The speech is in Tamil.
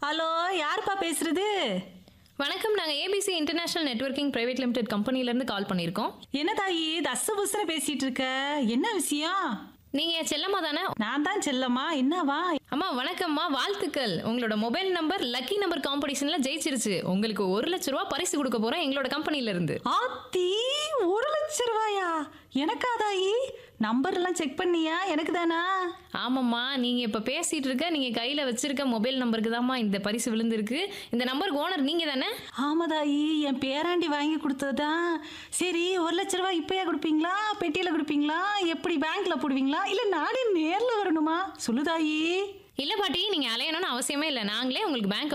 ஹலோ யாருப்பா பேசுறது வணக்கம் நாங்கள் ABC international networking private limited கம்பெனிலேருந்து கால் பண்ணியிருக்கோம் என்ன தாயி தச புசன பேசிட்டு இருக்க என்ன விஷயம் நீங்கள் செல்லம்மா தானே நான் தான் செல்லம்மா என்னவா அம்மா வணக்கம்மா வாழ்த்துக்கள் உங்களோட மொபைல் நம்பர் லக்கி நம்பர் காம்படிஷனில் ஜெயிச்சிருச்சு உங்களுக்கு ஒரு லட்ச ரூபா பரிசு கொடுக்க போகிறோம் எங்களோட கம்பெனிலேருந்து ஆத்தி ஒரு லட்சம் ரூபாயா எனக்கா தாயி நம்பர் எல்லாம் செக் பண்ணியா எனக்கு தானா ஆமாம்மா நீங்கள் இப்போ பேசிகிட்டு இருக்க நீங்கள் கையில் வச்சிருக்க மொபைல் நம்பருக்கு தான்மா இந்த பரிசு விழுந்திருக்கு இந்த நம்பருக்கு ஓனர் நீங்கள் தானே ஆமா தாயி என் பேராண்டி வாங்கி கொடுத்ததுதான் சரி ஒரு லட்ச ரூபாய் இப்பயா கொடுப்பீங்களா பெட்டியில கொடுப்பீங்களா எப்படி பேங்க்ல போடுவீங்களா இல்ல நானே நேர்ல வரணுமா சொல்லு தாயி இல்லை பாட்டி நீங்கள் அலையணும்னு அவசியமே இல்லை நாங்களே உங்களுக்கு பேங்க்